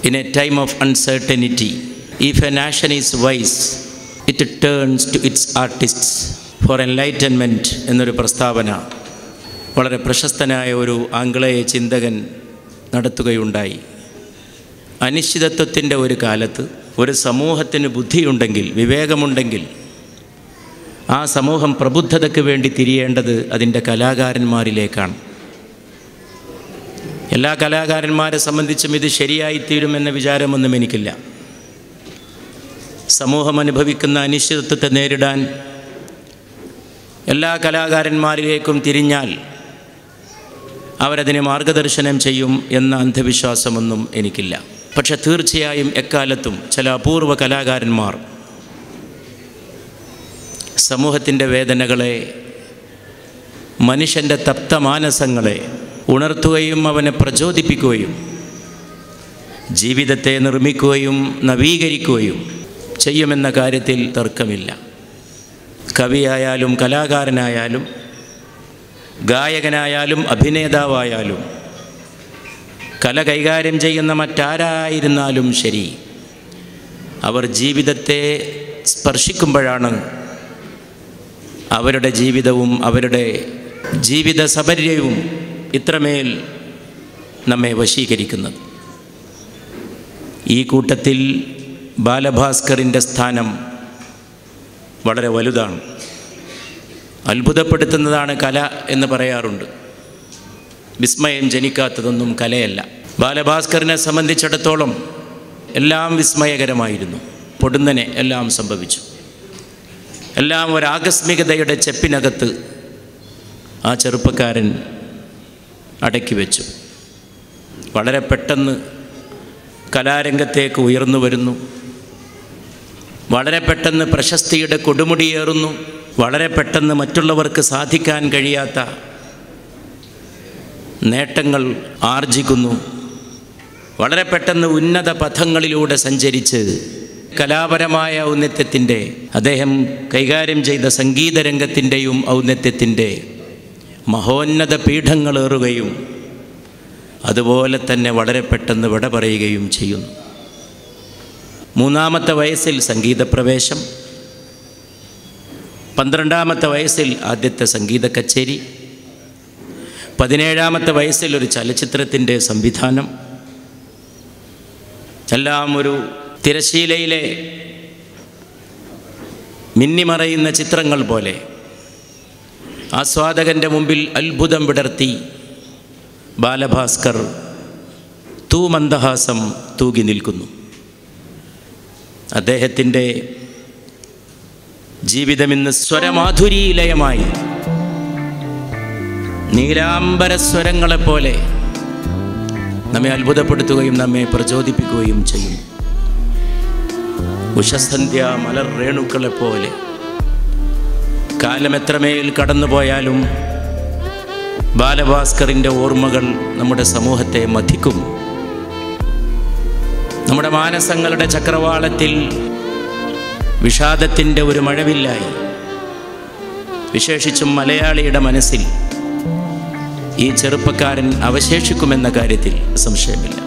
In a time of uncertainty, if a nation is wise, it turns to its artists for enlightenment എന്നൊരു പ്രസ്താവന വളരെ പ്രശസ്തനായ ഒരു ആംഗ്ലേയ ചിന്തകൻ നടത്തുകയുണ്ടായി അനിശ്ചിതത്വത്തിൻ്റെ ഒരു കാലത്ത് ഒരു സമൂഹത്തിന് ബുദ്ധിയുണ്ടെങ്കിൽ വിവേകമുണ്ടെങ്കിൽ ആ സമൂഹം പ്രബുദ്ധതയ്ക്ക് വേണ്ടി തിരിയേണ്ടത് അതിൻ്റെ കലാകാരന്മാരിലേക്കാണ് എല്ലാ കലാകാരന്മാരെ സംബന്ധിച്ചും ഇത് ശരിയായി തീരുമെന്ന വിചാരമൊന്നും എനിക്കില്ല സമൂഹം അനുഭവിക്കുന്ന അനിശ്ചിതത്വത്തെ നേരിടാൻ എല്ലാ കലാകാരന്മാരിലേക്കും തിരിഞ്ഞാൽ അവരതിനെ മാർഗദർശനം ചെയ്യും എന്ന അന്ധവിശ്വാസമൊന്നും എനിക്കില്ല പക്ഷെ തീർച്ചയായും എക്കാലത്തും ചില അപൂർവ കലാകാരന്മാർ സമൂഹത്തിൻ്റെ വേദനകളെ മനുഷ്യൻ്റെ തപ്തമാനസങ്ങളെ ഉണർത്തുകയും അവനെ പ്രചോദിപ്പിക്കുകയും ജീവിതത്തെ നിർമ്മിക്കുകയും നവീകരിക്കുകയും ചെയ്യുമെന്ന കാര്യത്തിൽ തർക്കമില്ല കവിയായാലും കലാകാരനായാലും ഗായകനായാലും അഭിനേതാവായാലും കല കൈകാര്യം ചെയ്യുന്ന മറ്റാരായിരുന്നാലും ശരി അവർ ജീവിതത്തെ സ്പർശിക്കുമ്പോഴാണ് അവരുടെ ജീവിതവും അവരുടെ ജീവിത സബര്യവും ഇത്രമേൽ നമ്മെ വശീകരിക്കുന്നത് ഈ കൂട്ടത്തിൽ ബാലഭാസ്കറിൻ്റെ സ്ഥാനം വളരെ വലുതാണ് അത്ഭുതപ്പെടുത്തുന്നതാണ് കല എന്ന് പറയാറുണ്ട് വിസ്മയം ജനിക്കാത്തതൊന്നും കലയല്ല ബാലഭാസ്കറിനെ സംബന്ധിച്ചിടത്തോളം എല്ലാം വിസ്മയകരമായിരുന്നു പൊടുന്നനെ എല്ലാം സംഭവിച്ചു എല്ലാം ഒരാകസ്മികതയുടെ ചെപ്പിനകത്ത് ആ ചെറുപ്പക്കാരൻ അടക്കി വെച്ചു വളരെ പെട്ടെന്ന് കലാരംഗത്തേക്ക് ഉയർന്നു വരുന്നു വളരെ പെട്ടെന്ന് പ്രശസ്തിയുടെ കൊടുമുടിയേറുന്നു വളരെ പെട്ടെന്ന് മറ്റുള്ളവർക്ക് സാധിക്കാൻ കഴിയാത്ത നേട്ടങ്ങൾ ആർജിക്കുന്നു വളരെ പെട്ടെന്ന് ഉന്നത പഥങ്ങളിലൂടെ സഞ്ചരിച്ച് കലാപരമായ ഔന്നത്യത്തിൻ്റെ അദ്ദേഹം കൈകാര്യം ചെയ്ത സംഗീത രംഗത്തിൻ്റെയും ഔന്നത്യത്തിൻ്റെ മഹോന്നത പീഠങ്ങളേറുകയും അതുപോലെ തന്നെ വളരെ പെട്ടെന്ന് വിട പറയുകയും ചെയ്യുന്നു മൂന്നാമത്തെ വയസ്സിൽ സംഗീതപ്രവേശം പന്ത്രണ്ടാമത്തെ വയസ്സിൽ ആദ്യത്തെ സംഗീത കച്ചേരി പതിനേഴാമത്തെ വയസ്സിൽ ഒരു ചലച്ചിത്രത്തിൻ്റെ സംവിധാനം എല്ലാം ഒരു തിരശീലയിലെ മിന്നിമറയുന്ന ചിത്രങ്ങൾ പോലെ ആസ്വാദകൻ്റെ മുമ്പിൽ അത്ഭുതം വിടർത്തി ബാലഭാസ്കർ തൂമന്ദഹാസം തൂകി നിൽക്കുന്നു അദ്ദേഹത്തിൻ്റെ ജീവിതമിന്ന് സ്വരമാധുരീലയമായി നീലാംബര സ്വരങ്ങളെപ്പോലെ നമ്മെ അത്ഭുതപ്പെടുത്തുകയും നമ്മെ പ്രചോദിപ്പിക്കുകയും ചെയ്യും ഉഷസന്ധ്യ മലർ രേണുക്കളെപ്പോലെ കാലം എത്രമേൽ കടന്നുപോയാലും ബാലഭാസ്കറിൻ്റെ ഓർമ്മകൾ നമ്മുടെ സമൂഹത്തെ മഥിക്കും നമ്മുടെ മാനസങ്ങളുടെ ചക്രവാളത്തിൽ വിഷാദത്തിൻ്റെ ഒരു മഴവില്ലായി വിശേഷിച്ചും മലയാളിയുടെ മനസ്സിൽ ഈ ചെറുപ്പക്കാരൻ അവശേഷിക്കുമെന്ന കാര്യത്തിൽ സംശയമില്ല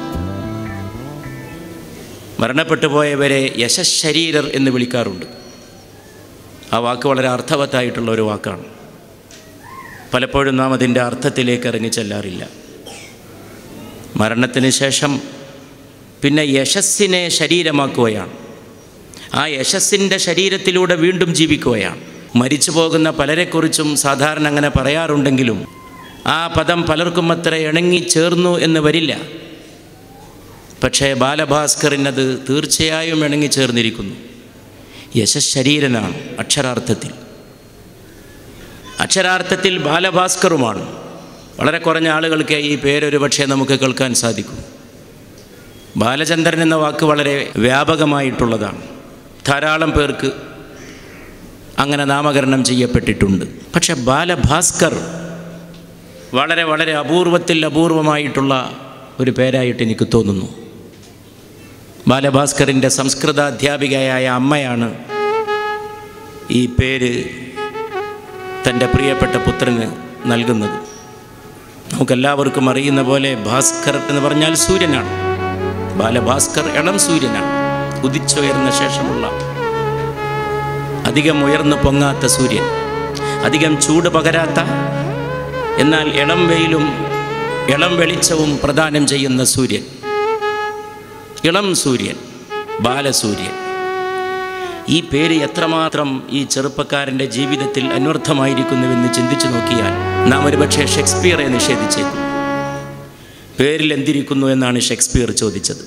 മരണപ്പെട്ടു പോയവരെ യശശരീരർ എന്ന് വിളിക്കാറുണ്ട് ആ വാക്ക് വളരെ അർത്ഥവത്തായിട്ടുള്ള ഒരു വാക്കാണ് പലപ്പോഴും നാം അതിൻ്റെ അർത്ഥത്തിലേക്ക് ഇറങ്ങി ചെല്ലാറില്ല മരണത്തിന് ശേഷം പിന്നെ യശസ്സിനെ ശരീരമാക്കുകയാണ് ആ യശസ്സിൻ്റെ ശരീരത്തിലൂടെ വീണ്ടും ജീവിക്കുകയാണ് മരിച്ചു പോകുന്ന പലരെക്കുറിച്ചും സാധാരണ അങ്ങനെ പറയാറുണ്ടെങ്കിലും ആ പദം പലർക്കും അത്ര ഇണങ്ങി ചേർന്നു എന്ന് വരില്ല പക്ഷേ ബാലഭാസ്കറിനത് തീർച്ചയായും ഇണങ്ങി ചേർന്നിരിക്കുന്നു യശശരീരനാണ് അക്ഷരാർത്ഥത്തിൽ അക്ഷരാർത്ഥത്തിൽ ബാലഭാസ്കറുമാണ് വളരെ കുറഞ്ഞ ആളുകൾക്ക് ഈ പേരൊരു പക്ഷേ നമുക്ക് കേൾക്കാൻ സാധിക്കും ബാലചന്ദ്രൻ എന്ന വാക്ക് വളരെ വ്യാപകമായിട്ടുള്ളതാണ് ധാരാളം പേർക്ക് അങ്ങനെ നാമകരണം ചെയ്യപ്പെട്ടിട്ടുണ്ട് പക്ഷെ ബാലഭാസ്കർ വളരെ വളരെ അപൂർവത്തിൽ അപൂർവമായിട്ടുള്ള ഒരു പേരായിട്ട് എനിക്ക് തോന്നുന്നു ബാലഭാസ്കറിൻ്റെ സംസ്കൃത അധ്യാപികയായ അമ്മയാണ് ഈ പേര് തൻ്റെ പ്രിയപ്പെട്ട പുത്രന് നൽകുന്നത് നമുക്കെല്ലാവർക്കും അറിയുന്ന പോലെ ഭാസ്കർ എന്ന് പറഞ്ഞാൽ സൂര്യനാണ് ബാലഭാസ്കർ ഇളം സൂര്യനാണ് ഉദിച്ചുയർന്ന ശേഷമുള്ള അധികം ഉയർന്നു പൊങ്ങാത്ത സൂര്യൻ അധികം ചൂട് പകരാത്ത എന്നാൽ ഇളം വെയിലും ഇളം വെളിച്ചവും പ്രദാനം ചെയ്യുന്ന സൂര്യൻ ഇളം സൂര്യൻ ബാലസൂര്യൻ ഈ പേര് എത്രമാത്രം ഈ ചെറുപ്പക്കാരൻ്റെ ജീവിതത്തിൽ അന്വർത്ഥമായിരിക്കുന്നുവെന്ന് ചിന്തിച്ചു നോക്കിയാൽ നാം ഒരുപക്ഷെ ഷേക്സ്പിയറെ നിഷേധിച്ചേക്കും പേരിൽ എന്തിരിക്കുന്നു എന്നാണ് ഷേക്സ്പിയർ ചോദിച്ചത്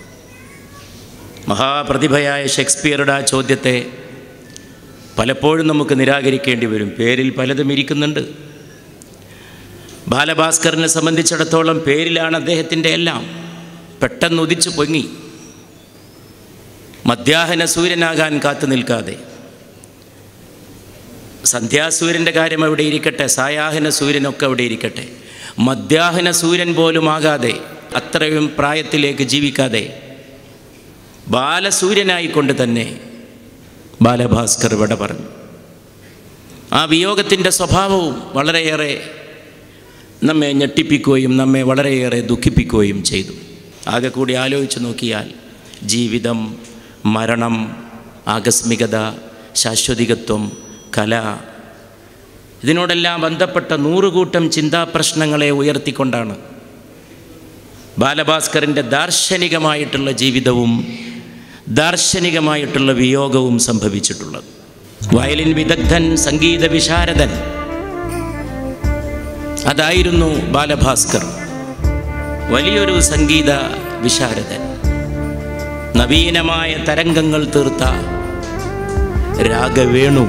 മഹാപ്രതിഭയായ ഷേക്സ്പിയറുടെ ആ ചോദ്യത്തെ പലപ്പോഴും നമുക്ക് നിരാകരിക്കേണ്ടി വരും പേരിൽ പലതും ഇരിക്കുന്നുണ്ട് ബാലഭാസ്കറിനെ സംബന്ധിച്ചിടത്തോളം പേരിലാണ് അദ്ദേഹത്തിൻ്റെ എല്ലാം പെട്ടെന്ന് ഉദിച്ചു പൊങ്ങി മധ്യാഹന സൂര്യനാകാൻ കാത്തു നിൽക്കാതെ സന്ധ്യാസൂര്യൻ്റെ കാര്യം അവിടെ ഇരിക്കട്ടെ സായാഹന സൂര്യനൊക്കെ അവിടെ ഇരിക്കട്ടെ മധ്യാഹന സൂര്യൻ പോലും ആകാതെ അത്രയും പ്രായത്തിലേക്ക് ജീവിക്കാതെ ബാലസൂര്യനായിക്കൊണ്ട് തന്നെ ബാലഭാസ്കർ ഇവിടെ പറഞ്ഞു ആ വിയോഗത്തിൻ്റെ സ്വഭാവവും വളരെയേറെ നമ്മെ ഞെട്ടിപ്പിക്കുകയും നമ്മെ വളരെയേറെ ദുഃഖിപ്പിക്കുകയും ചെയ്തു ആകെ കൂടി ആലോചിച്ച് നോക്കിയാൽ ജീവിതം മരണം ആകസ്മികത ശാശ്വതികത്വം കല ഇതിനോടെല്ലാം ബന്ധപ്പെട്ട നൂറുകൂട്ടം ചിന്താപ്രശ്നങ്ങളെ ഉയർത്തിക്കൊണ്ടാണ് ബാലഭാസ്കറിൻ്റെ ദാർശനികമായിട്ടുള്ള ജീവിതവും ദാർശനികമായിട്ടുള്ള വിയോഗവും സംഭവിച്ചിട്ടുള്ളത് വയലിൻ വിദഗ്ധൻ സംഗീത വിശാരദൻ അതായിരുന്നു ബാലഭാസ്കർ വലിയൊരു സംഗീത വിശാരദൻ നവീനമായ തരംഗങ്ങൾ തീർത്ത രാഗവേണു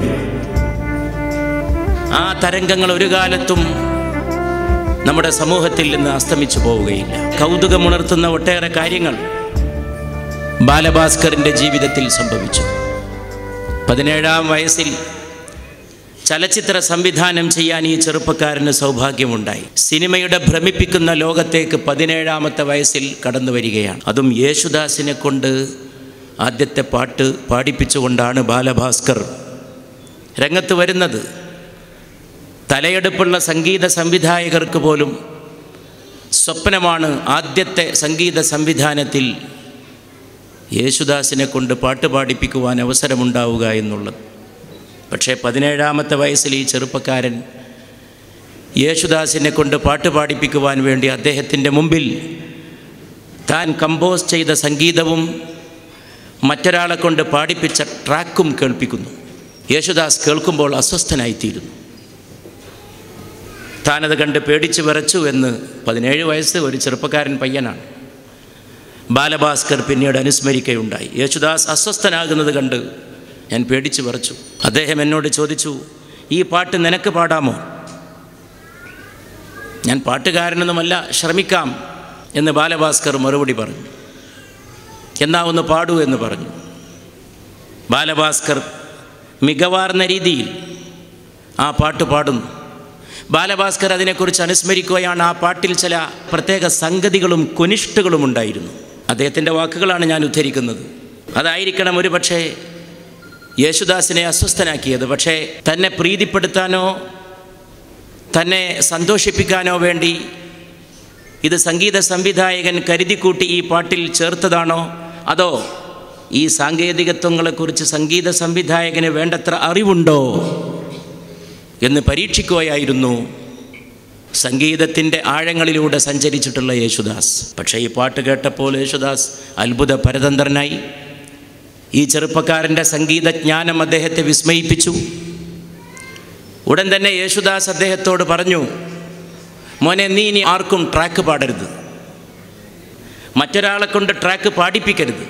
ആ തരംഗങ്ങൾ ഒരു കാലത്തും നമ്മുടെ സമൂഹത്തിൽ നിന്ന് അസ്തമിച്ചു പോവുകയില്ല കൗതുകമുണർത്തുന്ന ഒട്ടേറെ കാര്യങ്ങൾ ബാലഭാസ്കറിൻ്റെ ജീവിതത്തിൽ സംഭവിച്ചു പതിനേഴാം വയസ്സിൽ ചലച്ചിത്ര സംവിധാനം ചെയ്യാൻ ഈ ചെറുപ്പക്കാരന് സൗഭാഗ്യമുണ്ടായി സിനിമയുടെ ഭ്രമിപ്പിക്കുന്ന ലോകത്തേക്ക് പതിനേഴാമത്തെ വയസ്സിൽ കടന്നു വരികയാണ് അതും യേശുദാസിനെ കൊണ്ട് ആദ്യത്തെ പാട്ട് പാടിപ്പിച്ചുകൊണ്ടാണ് ബാലഭാസ്കർ രംഗത്ത് വരുന്നത് തലയെടുപ്പുള്ള സംഗീത സംവിധായകർക്ക് പോലും സ്വപ്നമാണ് ആദ്യത്തെ സംഗീത സംവിധാനത്തിൽ യേശുദാസിനെ കൊണ്ട് പാട്ട് പാടിപ്പിക്കുവാൻ അവസരമുണ്ടാവുക എന്നുള്ളത് പക്ഷേ പതിനേഴാമത്തെ വയസ്സിൽ ഈ ചെറുപ്പക്കാരൻ യേശുദാസിനെ കൊണ്ട് പാട്ട് പാടിപ്പിക്കുവാൻ വേണ്ടി അദ്ദേഹത്തിൻ്റെ മുമ്പിൽ താൻ കമ്പോസ് ചെയ്ത സംഗീതവും മറ്റൊരാളെ കൊണ്ട് പാടിപ്പിച്ച ട്രാക്കും കേൾപ്പിക്കുന്നു യേശുദാസ് കേൾക്കുമ്പോൾ അസ്വസ്ഥനായിത്തീരുന്നു താനത് കണ്ട് പേടിച്ച് വിറച്ചു എന്ന് പതിനേഴ് വയസ്സ് ഒരു ചെറുപ്പക്കാരൻ പയ്യനാണ് ബാലഭാസ്കർ പിന്നീട് അനുസ്മരിക്കുകയുണ്ടായി യേശുദാസ് അസ്വസ്ഥനാകുന്നത് കണ്ട് ഞാൻ പേടിച്ച് വിറച്ചു അദ്ദേഹം എന്നോട് ചോദിച്ചു ഈ പാട്ട് നിനക്ക് പാടാമോ ഞാൻ പാട്ടുകാരനൊന്നുമല്ല ശ്രമിക്കാം എന്ന് ബാലഭാസ്കർ മറുപടി പറഞ്ഞു എന്നാ ഒന്ന് പാടൂ എന്ന് പറഞ്ഞു ബാലഭാസ്കർ മികവാർന്ന രീതിയിൽ ആ പാട്ട് പാടുന്നു ബാലഭാസ്കർ അതിനെക്കുറിച്ച് അനുസ്മരിക്കുകയാണ് ആ പാട്ടിൽ ചില പ്രത്യേക സംഗതികളും കൊനിഷ്ഠകളും ഉണ്ടായിരുന്നു അദ്ദേഹത്തിൻ്റെ വാക്കുകളാണ് ഞാൻ ഉദ്ധരിക്കുന്നത് അതായിരിക്കണം ഒരു പക്ഷേ യേശുദാസിനെ അസ്വസ്ഥനാക്കിയത് പക്ഷേ തന്നെ പ്രീതിപ്പെടുത്താനോ തന്നെ സന്തോഷിപ്പിക്കാനോ വേണ്ടി ഇത് സംഗീത സംവിധായകൻ കരുതിക്കൂട്ടി ഈ പാട്ടിൽ ചേർത്തതാണോ അതോ ഈ സാങ്കേതികത്വങ്ങളെക്കുറിച്ച് സംഗീത സംവിധായകന് വേണ്ടത്ര അറിവുണ്ടോ എന്ന് പരീക്ഷിക്കുകയായിരുന്നു സംഗീതത്തിൻ്റെ ആഴങ്ങളിലൂടെ സഞ്ചരിച്ചിട്ടുള്ള യേശുദാസ് പക്ഷേ ഈ പാട്ട് കേട്ടപ്പോൾ യേശുദാസ് അത്ഭുത പരതന്ത്രനായി ഈ ചെറുപ്പക്കാരൻ്റെ സംഗീതജ്ഞാനം അദ്ദേഹത്തെ വിസ്മയിപ്പിച്ചു ഉടൻ തന്നെ യേശുദാസ് അദ്ദേഹത്തോട് പറഞ്ഞു മോനെ നീ ഇനി ആർക്കും ട്രാക്ക് പാടരുത് മറ്റൊരാളെ കൊണ്ട് ട്രാക്ക് പാടിപ്പിക്കരുത്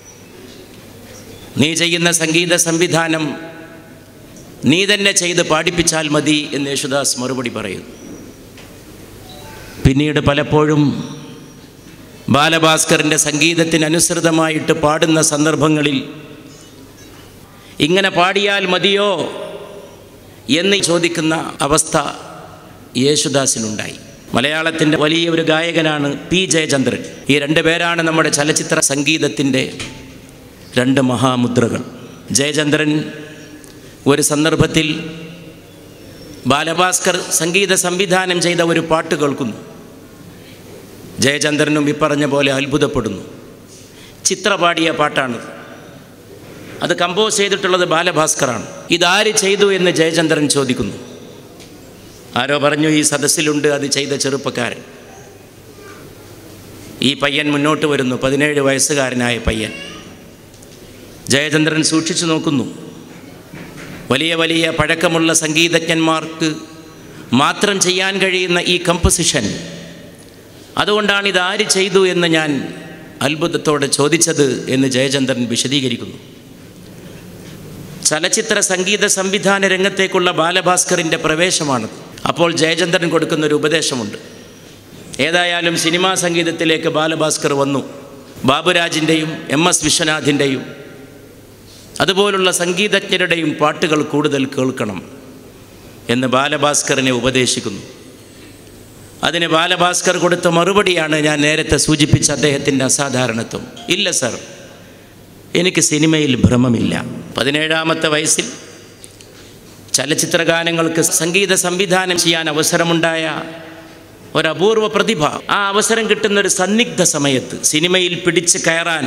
നീ ചെയ്യുന്ന സംഗീത സംവിധാനം നീ തന്നെ ചെയ്ത് പാടിപ്പിച്ചാൽ മതി എന്ന് യേശുദാസ് മറുപടി പറയുന്നു പിന്നീട് പലപ്പോഴും ബാലഭാസ്കറിൻ്റെ സംഗീതത്തിനനുസൃതമായിട്ട് പാടുന്ന സന്ദർഭങ്ങളിൽ ഇങ്ങനെ പാടിയാൽ മതിയോ എന്ന് ചോദിക്കുന്ന അവസ്ഥ യേശുദാസിനുണ്ടായി മലയാളത്തിൻ്റെ വലിയ ഒരു ഗായകനാണ് പി ജയചന്ദ്രൻ ഈ രണ്ട് പേരാണ് നമ്മുടെ ചലച്ചിത്ര സംഗീതത്തിൻ്റെ രണ്ട് മഹാമുദ്രകൾ ജയചന്ദ്രൻ ഒരു സന്ദർഭത്തിൽ ബാലഭാസ്കർ സംഗീത സംവിധാനം ചെയ്ത ഒരു പാട്ട് കേൾക്കുന്നു ജയചന്ദ്രനും ഇപ്പറഞ്ഞ പോലെ അത്ഭുതപ്പെടുന്നു ചിത്ര പാടിയ പാട്ടാണിത് അത് കമ്പോസ് ചെയ്തിട്ടുള്ളത് ബാലഭാസ്കറാണ് ഇതാര് ചെയ്തു എന്ന് ജയചന്ദ്രൻ ചോദിക്കുന്നു ആരോ പറഞ്ഞു ഈ സദസ്സിലുണ്ട് അത് ചെയ്ത ചെറുപ്പക്കാരൻ ഈ പയ്യൻ മുന്നോട്ട് വരുന്നു പതിനേഴ് വയസ്സുകാരനായ പയ്യൻ ജയചന്ദ്രൻ സൂക്ഷിച്ചു നോക്കുന്നു വലിയ വലിയ പഴക്കമുള്ള സംഗീതജ്ഞന്മാർക്ക് മാത്രം ചെയ്യാൻ കഴിയുന്ന ഈ കമ്പോസിഷൻ അതുകൊണ്ടാണ് ഇത് ആര് ചെയ്തു എന്ന് ഞാൻ അത്ഭുതത്തോടെ ചോദിച്ചത് എന്ന് ജയചന്ദ്രൻ വിശദീകരിക്കുന്നു ചലച്ചിത്ര സംഗീത സംവിധാന രംഗത്തേക്കുള്ള ബാലഭാസ്കറിൻ്റെ പ്രവേശമാണത് അപ്പോൾ ജയചന്ദ്രൻ കൊടുക്കുന്ന ഒരു ഉപദേശമുണ്ട് ഏതായാലും സിനിമാ സംഗീതത്തിലേക്ക് ബാലഭാസ്കർ വന്നു ബാബുരാജിൻ്റെയും എം എസ് വിശ്വനാഥിൻ്റെയും അതുപോലുള്ള സംഗീതജ്ഞരുടെയും പാട്ടുകൾ കൂടുതൽ കേൾക്കണം എന്ന് ബാലഭാസ്കറിനെ ഉപദേശിക്കുന്നു അതിന് ബാലഭാസ്കർ കൊടുത്ത മറുപടിയാണ് ഞാൻ നേരത്തെ സൂചിപ്പിച്ച അദ്ദേഹത്തിൻ്റെ അസാധാരണത്വം ഇല്ല സർ എനിക്ക് സിനിമയിൽ ഭ്രമമില്ല പതിനേഴാമത്തെ വയസ്സിൽ ചലച്ചിത്ര ഗാനങ്ങൾക്ക് സംഗീത സംവിധാനം ചെയ്യാൻ അവസരമുണ്ടായ ഒരപൂർവ പ്രതിഭ ആ അവസരം കിട്ടുന്ന ഒരു സന്നിഗ്ധ സമയത്ത് സിനിമയിൽ പിടിച്ച് കയറാൻ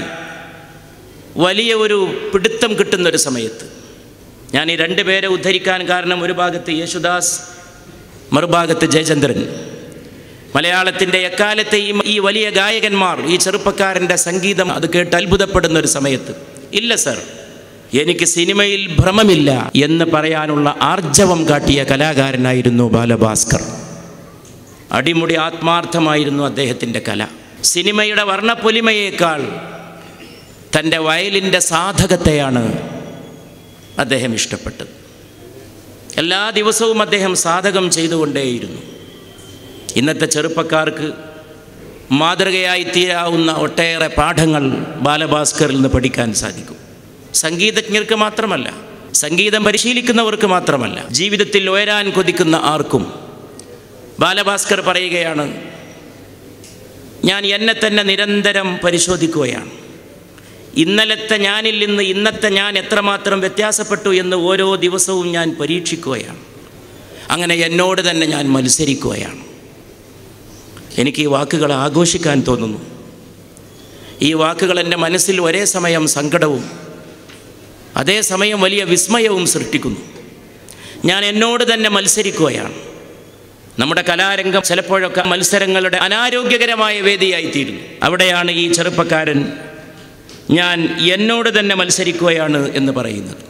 വലിയ ഒരു പിടുത്തം കിട്ടുന്ന ഒരു സമയത്ത് ഞാൻ ഈ രണ്ട് പേരെ ഉദ്ധരിക്കാൻ കാരണം ഒരു ഭാഗത്ത് യേശുദാസ് മറുഭാഗത്ത് ജയചന്ദ്രൻ മലയാളത്തിൻ്റെ എക്കാലത്തെയും ഈ വലിയ ഗായകന്മാർ ഈ ചെറുപ്പക്കാരൻ്റെ സംഗീതം അത് കേട്ട് അത്ഭുതപ്പെടുന്ന ഒരു സമയത്ത് ഇല്ല സർ എനിക്ക് സിനിമയിൽ ഭ്രമമില്ല എന്ന് പറയാനുള്ള ആർജവം കാട്ടിയ കലാകാരനായിരുന്നു ബാലഭാസ്കർ അടിമുടി ആത്മാർത്ഥമായിരുന്നു അദ്ദേഹത്തിൻ്റെ കല സിനിമയുടെ വർണ്ണപ്പൊലിമയേക്കാൾ തൻ്റെ വയലിൻ്റെ സാധകത്തെയാണ് അദ്ദേഹം ഇഷ്ടപ്പെട്ടത് എല്ലാ ദിവസവും അദ്ദേഹം സാധകം ചെയ്തുകൊണ്ടേയിരുന്നു ഇന്നത്തെ ചെറുപ്പക്കാർക്ക് മാതൃകയായി തീരാവുന്ന ഒട്ടേറെ പാഠങ്ങൾ ബാലഭാസ്കറിൽ നിന്ന് പഠിക്കാൻ സാധിക്കും സംഗീതജ്ഞർക്ക് മാത്രമല്ല സംഗീതം പരിശീലിക്കുന്നവർക്ക് മാത്രമല്ല ജീവിതത്തിൽ ഉയരാൻ കൊതിക്കുന്ന ആർക്കും ബാലഭാസ്കർ പറയുകയാണ് ഞാൻ എന്നെ തന്നെ നിരന്തരം പരിശോധിക്കുകയാണ് ഇന്നലത്തെ ഞാനിൽ നിന്ന് ഇന്നത്തെ ഞാൻ എത്രമാത്രം വ്യത്യാസപ്പെട്ടു എന്ന് ഓരോ ദിവസവും ഞാൻ പരീക്ഷിക്കുകയാണ് അങ്ങനെ എന്നോട് തന്നെ ഞാൻ മത്സരിക്കുകയാണ് എനിക്ക് ഈ വാക്കുകൾ ആഘോഷിക്കാൻ തോന്നുന്നു ഈ വാക്കുകൾ എൻ്റെ മനസ്സിൽ ഒരേ സമയം സങ്കടവും അതേസമയം വലിയ വിസ്മയവും സൃഷ്ടിക്കുന്നു ഞാൻ എന്നോട് തന്നെ മത്സരിക്കുകയാണ് നമ്മുടെ കലാരംഗം ചിലപ്പോഴൊക്കെ മത്സരങ്ങളുടെ അനാരോഗ്യകരമായ വേദിയായിത്തീരുന്നു അവിടെയാണ് ഈ ചെറുപ്പക്കാരൻ ഞാൻ എന്നോട് തന്നെ മത്സരിക്കുകയാണ് എന്ന് പറയുന്നത്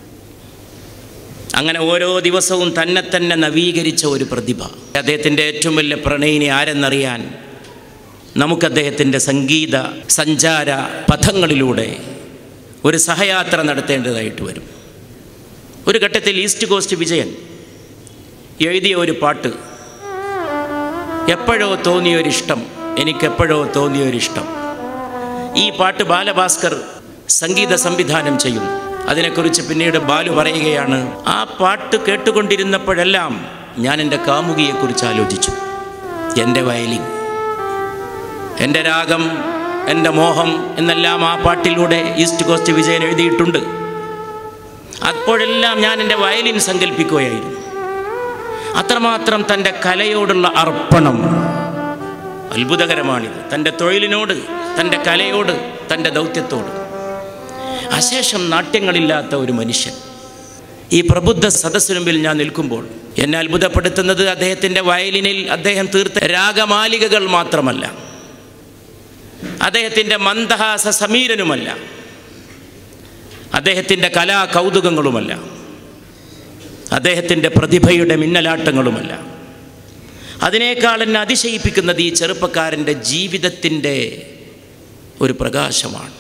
അങ്ങനെ ഓരോ ദിവസവും തന്നെ തന്നെ നവീകരിച്ച ഒരു പ്രതിഭ അദ്ദേഹത്തിൻ്റെ ഏറ്റവും വലിയ പ്രണയിനി ആരെന്നറിയാൻ നമുക്ക് അദ്ദേഹത്തിൻ്റെ സംഗീത സഞ്ചാര പഥങ്ങളിലൂടെ ഒരു സഹയാത്ര നടത്തേണ്ടതായിട്ട് വരും ഒരു ഘട്ടത്തിൽ ഈസ്റ്റ് കോസ്റ്റ് വിജയൻ എഴുതിയ ഒരു പാട്ട് എപ്പോഴോ തോന്നിയൊരിഷ്ടം എനിക്കെപ്പോഴോ തോന്നിയൊരിഷ്ടം ഈ പാട്ട് ബാലഭാസ്കർ സംഗീത സംവിധാനം ചെയ്യുന്നു അതിനെക്കുറിച്ച് പിന്നീട് ബാലു പറയുകയാണ് ആ പാട്ട് കേട്ടുകൊണ്ടിരുന്നപ്പോഴെല്ലാം ഞാൻ എൻ്റെ കാമുകിയെക്കുറിച്ച് ആലോചിച്ചു എൻ്റെ വയലിൻ എൻ്റെ രാഗം എൻ്റെ മോഹം എന്നെല്ലാം ആ പാട്ടിലൂടെ ഈസ്റ്റ് കോസ്റ്റ് വിജയൻ എഴുതിയിട്ടുണ്ട് അപ്പോഴെല്ലാം ഞാൻ എൻ്റെ വയലിൻ സങ്കല്പിക്കുകയായിരുന്നു അത്രമാത്രം തൻ്റെ കലയോടുള്ള അർപ്പണം അത്ഭുതകരമാണിത് തൻ്റെ തൊഴിലിനോട് തൻ്റെ കലയോട് തൻ്റെ ദൗത്യത്തോട് അശേഷം നാട്യങ്ങളില്ലാത്ത ഒരു മനുഷ്യൻ ഈ പ്രബുദ്ധ സദസ്സിന് മുമ്പിൽ ഞാൻ നിൽക്കുമ്പോൾ എന്നെ അത്ഭുതപ്പെടുത്തുന്നത് അദ്ദേഹത്തിൻ്റെ വയലിനിൽ അദ്ദേഹം തീർത്ത രാഗമാലികകൾ മാത്രമല്ല അദ്ദേഹത്തിൻ്റെ മന്ദഹാസ സമീരനുമല്ല അദ്ദേഹത്തിൻ്റെ കലാ കൗതുകങ്ങളുമല്ല അദ്ദേഹത്തിൻ്റെ പ്രതിഭയുടെ മിന്നലാട്ടങ്ങളുമല്ല അതിനേക്കാൾ എന്നെ അതിശയിപ്പിക്കുന്നത് ഈ ചെറുപ്പക്കാരൻ്റെ ജീവിതത്തിൻ്റെ ഒരു പ്രകാശമാണ്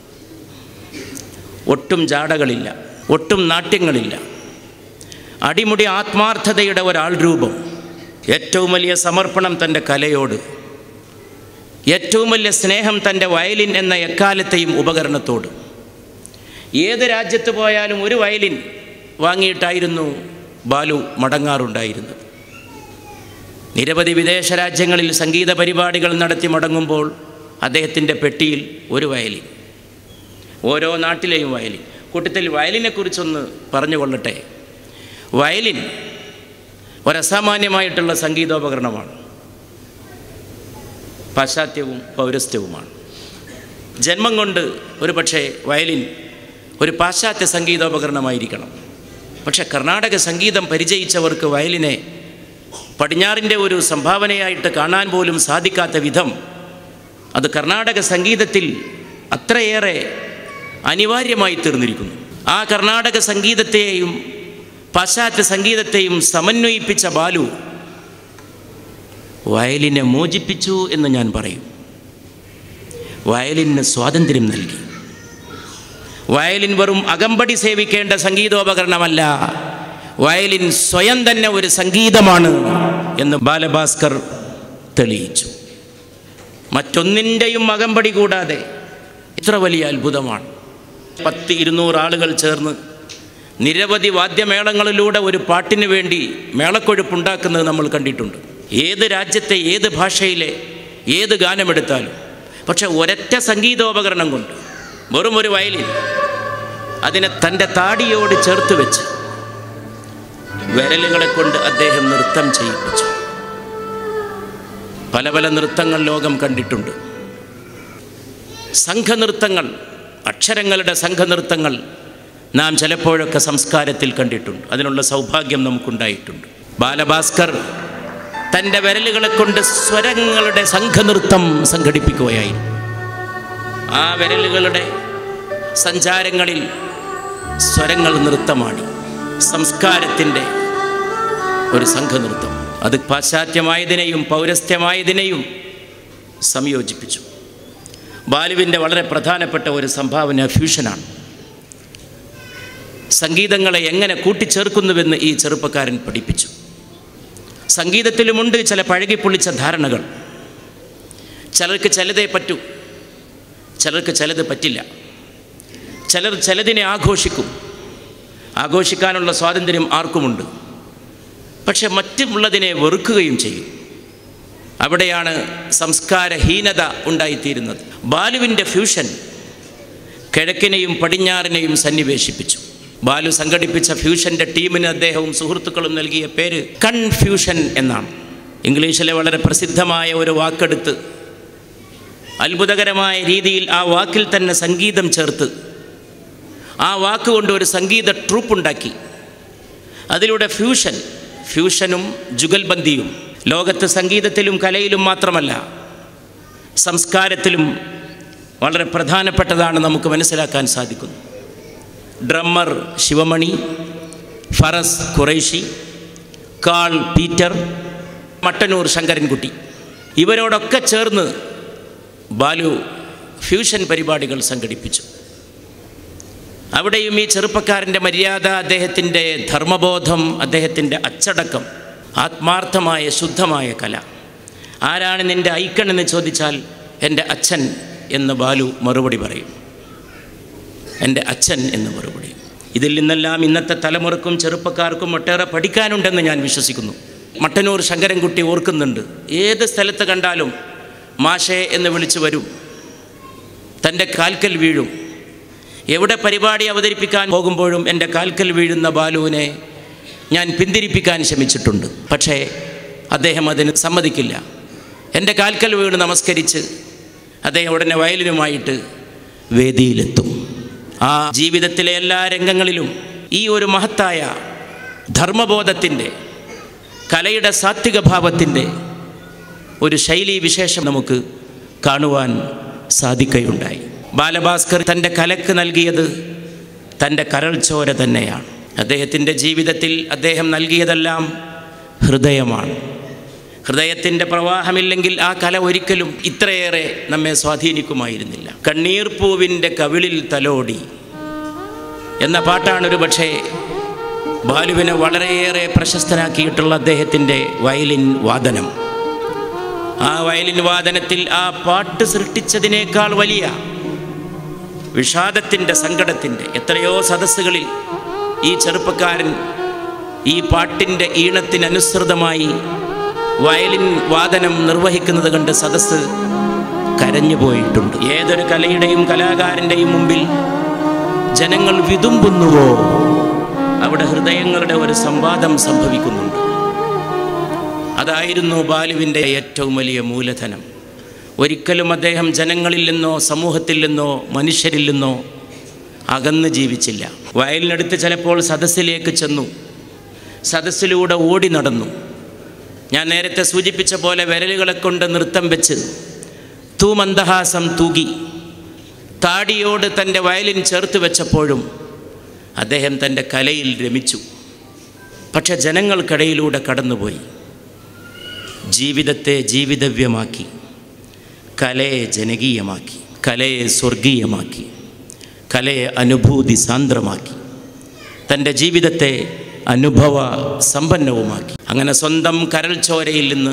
ഒട്ടും ജാടകളില്ല ഒട്ടും നാട്യങ്ങളില്ല അടിമുടി ആത്മാർത്ഥതയുടെ ഒരാൾ രൂപം ഏറ്റവും വലിയ സമർപ്പണം തൻ്റെ കലയോട് ഏറ്റവും വലിയ സ്നേഹം തൻ്റെ വയലിൻ എന്ന എക്കാലത്തെയും ഉപകരണത്തോട് ഏത് രാജ്യത്ത് പോയാലും ഒരു വയലിൻ വാങ്ങിയിട്ടായിരുന്നു ബാലു മടങ്ങാറുണ്ടായിരുന്നത് നിരവധി വിദേശ രാജ്യങ്ങളിൽ സംഗീത പരിപാടികൾ നടത്തി മടങ്ങുമ്പോൾ അദ്ദേഹത്തിൻ്റെ പെട്ടിയിൽ ഒരു വയലിൻ ഓരോ നാട്ടിലെയും വയലിൻ കൂട്ടത്തിൽ വയലിനെക്കുറിച്ചൊന്ന് പറഞ്ഞുകൊള്ളട്ടെ വയലിൻ ഒരസാമാന്യമായിട്ടുള്ള സംഗീതോപകരണമാണ് പാശ്ചാത്യവും പൗരസ്ത്യവുമാണ് ജന്മം കൊണ്ട് ഒരു പക്ഷേ വയലിൻ ഒരു പാശ്ചാത്യ സംഗീതോപകരണമായിരിക്കണം പക്ഷെ കർണാടക സംഗീതം പരിചയിച്ചവർക്ക് വയലിനെ പടിഞ്ഞാറിൻ്റെ ഒരു സംഭാവനയായിട്ട് കാണാൻ പോലും സാധിക്കാത്ത വിധം അത് കർണാടക സംഗീതത്തിൽ അത്രയേറെ അനിവാര്യമായി തീർന്നിരിക്കുന്നു ആ കർണാടക സംഗീതത്തെയും പാശ്ചാത്യ സംഗീതത്തെയും സമന്വയിപ്പിച്ച ബാലു വയലിനെ മോചിപ്പിച്ചു എന്ന് ഞാൻ പറയും വയലിന് സ്വാതന്ത്ര്യം നൽകി വയലിൻ വെറും അകമ്പടി സേവിക്കേണ്ട സംഗീതോപകരണമല്ല വയലിൻ സ്വയം തന്നെ ഒരു സംഗീതമാണ് എന്ന് ബാലഭാസ്കർ തെളിയിച്ചു മറ്റൊന്നിൻ്റെയും അകമ്പടി കൂടാതെ ഇത്ര വലിയ അത്ഭുതമാണ് പത്ത് ഇരുന്നൂറ് ആളുകൾ ചേർന്ന് നിരവധി വാദ്യമേളങ്ങളിലൂടെ ഒരു പാട്ടിന് വേണ്ടി മേളക്കൊഴുപ്പുണ്ടാക്കുന്നത് നമ്മൾ കണ്ടിട്ടുണ്ട് ഏത് രാജ്യത്തെ ഏത് ഭാഷയിലെ ഏത് ഗാനമെടുത്താലും പക്ഷെ ഒരൊറ്റ സംഗീതോപകരണം കൊണ്ട് വെറും ഒരു വയലിൻ അതിനെ തൻ്റെ താടിയോട് ചേർത്ത് വെച്ച് വിരലുകളെ കൊണ്ട് അദ്ദേഹം നൃത്തം ചെയ്യിപ്പിച്ചു പല പല നൃത്തങ്ങൾ ലോകം കണ്ടിട്ടുണ്ട് സംഘനൃത്തങ്ങൾ അക്ഷരങ്ങളുടെ സംഘനൃത്തങ്ങൾ നാം ചിലപ്പോഴൊക്കെ സംസ്കാരത്തിൽ കണ്ടിട്ടുണ്ട് അതിനുള്ള സൗഭാഗ്യം നമുക്കുണ്ടായിട്ടുണ്ട് ബാലഭാസ്കർ തൻ്റെ വിരലുകളെ കൊണ്ട് സ്വരങ്ങളുടെ സംഘനൃത്തം സംഘടിപ്പിക്കുകയായിരുന്നു ആ വിരലുകളുടെ സഞ്ചാരങ്ങളിൽ സ്വരങ്ങൾ നൃത്തമാണ് സംസ്കാരത്തിൻ്റെ ഒരു സംഘനൃത്തം അത് പാശ്ചാത്യമായതിനെയും പൗരസ്ത്യമായതിനെയും സംയോജിപ്പിച്ചു ബാലുവിൻ്റെ വളരെ പ്രധാനപ്പെട്ട ഒരു സംഭാവന ഫ്യൂഷനാണ് സംഗീതങ്ങളെ എങ്ങനെ കൂട്ടിച്ചേർക്കുന്നുവെന്ന് ഈ ചെറുപ്പക്കാരൻ പഠിപ്പിച്ചു സംഗീതത്തിലുമുണ്ട് ചില പഴകിപ്പൊളിച്ച ധാരണകൾ ചിലർക്ക് ചിലതേ പറ്റൂ ചിലർക്ക് ചിലത് പറ്റില്ല ചിലർ ചിലതിനെ ആഘോഷിക്കും ആഘോഷിക്കാനുള്ള സ്വാതന്ത്ര്യം ആർക്കുമുണ്ട് പക്ഷെ മറ്റുള്ളതിനെ വെറുക്കുകയും ചെയ്യും അവിടെയാണ് സംസ്കാരഹീനത ഉണ്ടായിത്തീരുന്നത് ബാലുവിൻ്റെ ഫ്യൂഷൻ കിഴക്കിനെയും പടിഞ്ഞാറിനെയും സന്നിവേശിപ്പിച്ചു ബാലു സംഘടിപ്പിച്ച ഫ്യൂഷൻ്റെ ടീമിന് അദ്ദേഹവും സുഹൃത്തുക്കളും നൽകിയ പേര് കൺഫ്യൂഷൻ എന്നാണ് ഇംഗ്ലീഷിലെ വളരെ പ്രസിദ്ധമായ ഒരു വാക്കെടുത്ത് അത്ഭുതകരമായ രീതിയിൽ ആ വാക്കിൽ തന്നെ സംഗീതം ചേർത്ത് ആ വാക്കുകൊണ്ട് ഒരു സംഗീത ട്രൂപ്പ് ഉണ്ടാക്കി അതിലൂടെ ഫ്യൂഷൻ ഫ്യൂഷനും ജുഗൽബന്ദിയും ലോകത്ത് സംഗീതത്തിലും കലയിലും മാത്രമല്ല സംസ്കാരത്തിലും വളരെ പ്രധാനപ്പെട്ടതാണ് നമുക്ക് മനസ്സിലാക്കാൻ സാധിക്കുന്നു drummer Sivamani Faraz Qureshi Karl Peter Mattannur Sankarankutty ഇവരോടൊക്കെ ചേർന്ന് ബാലു ഫ്യൂഷൻ പരിപാടികൾ സംഘടിപ്പിച്ചു അവിടെയും ഈ ചെറുപ്പക്കാരൻ്റെ മര്യാദ അദ്ദേഹത്തിൻ്റെ ധർമ്മബോധം അദ്ദേഹത്തിൻ്റെ അച്ചടക്കം ആത്മാർത്ഥമായ ശുദ്ധമായ കല ആരാണ് നിൻ്റെ ഐക്കൺ എന്ന് ചോദിച്ചാൽ എൻ്റെ അച്ഛൻ എന്ന് ബാലു മറുപടി പറയും എൻ്റെ അച്ഛൻ എന്ന് മറുപടി ഇതിൽ നിന്നെല്ലാം ഇന്നത്തെ തലമുറക്കും ചെറുപ്പക്കാർക്കും ഒട്ടേറെ പഠിക്കാനുണ്ടെന്ന് ഞാൻ വിശ്വസിക്കുന്നു മട്ടന്നൂർ ശങ്കരൻകുട്ടി ഓർക്കുന്നുണ്ട് ഏത് സ്ഥലത്ത് കണ്ടാലും മാഷേ എന്ന് വിളിച്ചു വരും തൻ്റെ കാൽക്കൽ വീഴും എവിടെ പരിപാടി അവതരിപ്പിക്കാൻ പോകുമ്പോഴും എൻ്റെ കാൽക്കൽ വീഴുന്ന ബാലുവിനെ ഞാൻ പിന്തിരിപ്പിക്കാൻ ശ്രമിച്ചിട്ടുണ്ട് പക്ഷേ അദ്ദേഹം അതിന് സമ്മതിക്കില്ല എൻ്റെ കാൽക്കൽ വീണ് നമസ്കരിച്ച് അദ്ദേഹം ഉടനെ വയലിനുമായിട്ട് വേദിയിലെത്തും ആ ജീവിതത്തിലെ എല്ലാ രംഗങ്ങളിലും ഈ ഒരു മഹത്തായ ധർമ്മബോധത്തിൻ്റെ കലയുടെ സാത്വിക ഭാവത്തിൻ്റെ ഒരു ശൈലീ വിശേഷം നമുക്ക് കാണുവാൻ സാധിക്കുകയുണ്ടായി ബാലഭാസ്കർ തൻ്റെ കലക്ക് നൽകിയത് തൻ്റെ കരൾച്ചോര തന്നെയാണ് അദ്ദേഹത്തിൻ്റെ ജീവിതത്തിൽ അദ്ദേഹം നൽകിയതെല്ലാം ഹൃദയമാണ് ഹൃദയത്തിൻ്റെ പ്രവാഹമില്ലെങ്കിൽ ആ കല ഒരിക്കലും ഇത്രയേറെ നമ്മെ സ്വാധീനിക്കുമായിരുന്നില്ല കണ്ണീർ പൂവിൻ്റെ കവിളിൽ തലോടി എന്ന പാട്ടാണൊരു പക്ഷേ ബാലുവിനെ വളരെയേറെ പ്രശസ്തനാക്കിയിട്ടുള്ള അദ്ദേഹത്തിൻ്റെ വയലിൻ വാദനം ആ വയലിൻ വാദനത്തിൽ ആ പാട്ട് സൃഷ്ടിച്ചതിനേക്കാൾ വലിയ വിഷാദത്തിൻ്റെ സങ്കടത്തിൻ്റെ എത്രയോ സദസ്സുകളിൽ ഈ ചെറുപ്പക്കാരൻ ഈ പാട്ടിൻ്റെ ഈണത്തിനനുസൃതമായി വയലിൻ വാദനം നിർവഹിക്കുന്നത് കണ്ട് സദസ്സ് കരഞ്ഞു പോയിട്ടുണ്ട് ഏതൊരു കലയുടെയും കലാകാരൻ്റെയും മുമ്പിൽ ജനങ്ങൾ വിതുമ്പുന്നുവോ അവിടെ ഹൃദയങ്ങളുടെ ഒരു സംവാദം സംഭവിക്കുന്നുണ്ട് അതായിരുന്നു ബാലുവിൻ്റെ ഏറ്റവും വലിയ മൂലധനം ഒരിക്കലും അദ്ദേഹം ജനങ്ങളിൽ നിന്നോ സമൂഹത്തിൽ നിന്നോ മനുഷ്യരിൽ നിന്നോ അകന്ന് ജീവിച്ചില്ല വയലിനടുത്ത് ചിലപ്പോൾ സദസ്സിലേക്ക് ചെന്നു സദസ്സിലൂടെ ഓടി നടന്നു ഞാൻ നേരത്തെ സൂചിപ്പിച്ച പോലെ വിരലുകളെ കൊണ്ട് നൃത്തം വെച്ച് തൂമന്ദഹാസം തൂകി താടിയോട് തൻ്റെ വയലിൻ ചേർത്ത് വെച്ചപ്പോഴും അദ്ദേഹം തൻ്റെ കലയിൽ രമിച്ചു പക്ഷെ ജനങ്ങൾക്കിടയിലൂടെ കടന്നുപോയി ജീവിതത്തെ ജീവിതവ്യമാക്കി കലയെ ജനകീയമാക്കി കലയെ സ്വർഗീയമാക്കി കലയെ അനുഭൂതി സാന്ദ്രമാക്കി തൻ്റെ ജീവിതത്തെ അനുഭവ സമ്പന്നവുമാക്കി അങ്ങനെ സ്വന്തം കരൾ ചോരയിൽ നിന്ന്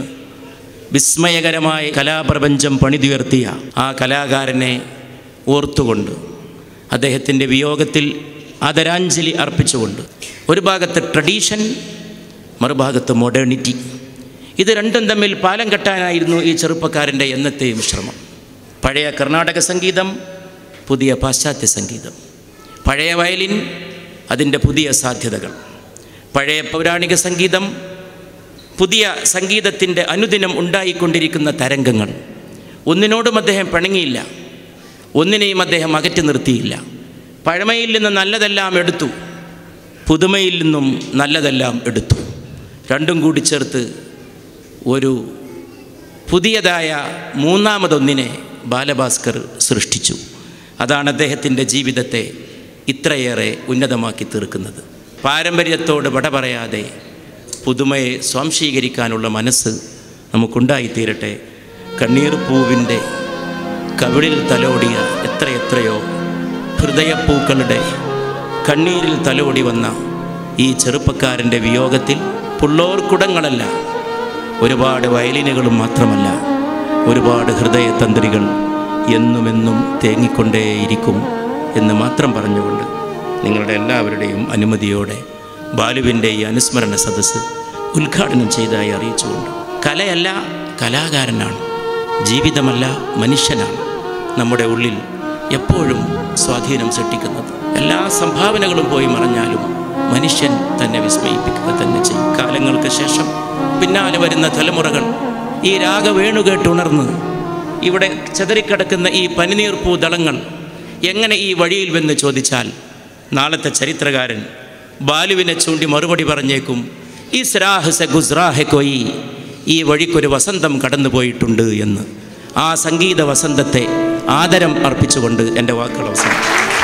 വിസ്മയകരമായ കലാപ്രപഞ്ചം പണിതുയർത്തിയ ആ കലാകാരനെ ഓർത്തുകൊണ്ട് അദ്ദേഹത്തിൻ്റെ വിയോഗത്തിൽ ആദരാഞ്ജലി അർപ്പിച്ചുകൊണ്ട് ഒരു ഭാഗത്ത് ട്രഡീഷൻ മറുഭാഗത്ത് മോഡേണിറ്റി ഇത് രണ്ടും തമ്മിൽ പാലം കെട്ടാനായിരുന്നു ഈ ചെറുപ്പക്കാരൻ്റെ എന്നത്തെയും ശ്രമം പഴയ കർണാടക സംഗീതം പുതിയ പാശ്ചാത്യ സംഗീതം പഴയ വയലിൻ അതിൻ്റെ പുതിയ സാധ്യതകൾ പഴയ പൗരാണിക സംഗീതം പുതിയ സംഗീതത്തിൻ്റെ അനുദിനം ഉണ്ടായിക്കൊണ്ടിരിക്കുന്ന തരംഗങ്ങൾ ഒന്നിനോടും അദ്ദേഹം പിണങ്ങിയില്ല ഒന്നിനെയും അദ്ദേഹം അകറ്റി നിർത്തിയില്ല പഴമയിൽ നിന്ന് നല്ലതെല്ലാം എടുത്തു പുതുമയിൽ നിന്നും നല്ലതെല്ലാം എടുത്തു രണ്ടും കൂടി ചേർത്ത് ഒരു പുതിയതായ മൂന്നാമതൊന്നിനെ ബാലഭാസ്കർ സൃഷ്ടിച്ചു അതാണ് അദ്ദേഹത്തിൻ്റെ ജീവിതത്തെ ഇത്രയേറെ ഉന്നതമാക്കി തീർക്കുന്നത് പാരമ്പര്യത്തോട് വട പറയാതെ പുതുമയെ സ്വാംശീകരിക്കാനുള്ള മനസ്സ് നമുക്കുണ്ടായിത്തീരട്ടെ കണ്ണീർ പൂവിൻ്റെ കവിളിൽ തലോടിയ എത്രയെത്രയോ ഹൃദയപ്പൂക്കളുടെ കണ്ണീരിൽ തലോടി വന്ന ഈ ചെറുപ്പക്കാരൻ്റെ വിയോഗത്തിൽ പുള്ളോർക്കുടങ്ങളല്ല ഒരുപാട് വയലിനുകളും മാത്രമല്ല ഒരുപാട് ഹൃദയതന്ത്രികൾ എന്നുമെന്നും തേങ്ങിക്കൊണ്ടേയിരിക്കും എന്ന് മാത്രം പറഞ്ഞുകൊണ്ട് നിങ്ങളുടെ എല്ലാവരുടെയും അനുമതിയോടെ ബാലുവിൻ്റെ ഈ അനുസ്മരണ സദസ്സ് ഉദ്ഘാടനം ചെയ്തതായി അറിയിച്ചുകൊണ്ട് കലയല്ല കലാകാരനാണ് ജീവിതമല്ല മനുഷ്യനാണ് നമ്മുടെ ഉള്ളിൽ എപ്പോഴും സ്വാധീനം സൃഷ്ടിക്കുന്നത് എല്ലാ സംഭാവനകളും പോയി മറഞ്ഞാലും മനുഷ്യൻ തന്നെ വിസ്മയിപ്പിക്കുക തന്നെ ചെയ്യും കാലങ്ങൾക്ക് ശേഷം പിന്നാലെ വരുന്ന തലമുറകൾ ഈ രാഗവേണു കേട്ടുണർന്ന് ഇവിടെ ചെതറിക്കിടക്കുന്ന ഈ പനിനീർപ്പൂ ദളങ്ങൾ എങ്ങനെ ഈ വഴിയിൽ വന്ന് ചോദിച്ചാൽ നാളത്തെ ചരിത്രകാരൻ ബാലുവിനെ ചൂണ്ടി മറുപടി പറഞ്ഞേക്കും ഈ സ്രാഹ് സെ ഗുസ്രാഹെ കൊയി ഈ വഴിക്കൊരു വസന്തം കടന്നുപോയിട്ടുണ്ട് എന്ന് ആ സംഗീത വസന്തത്തെ ആദരം അർപ്പിച്ചുകൊണ്ട് എൻ്റെ വാക്കുകൾ അവസാനിക്കും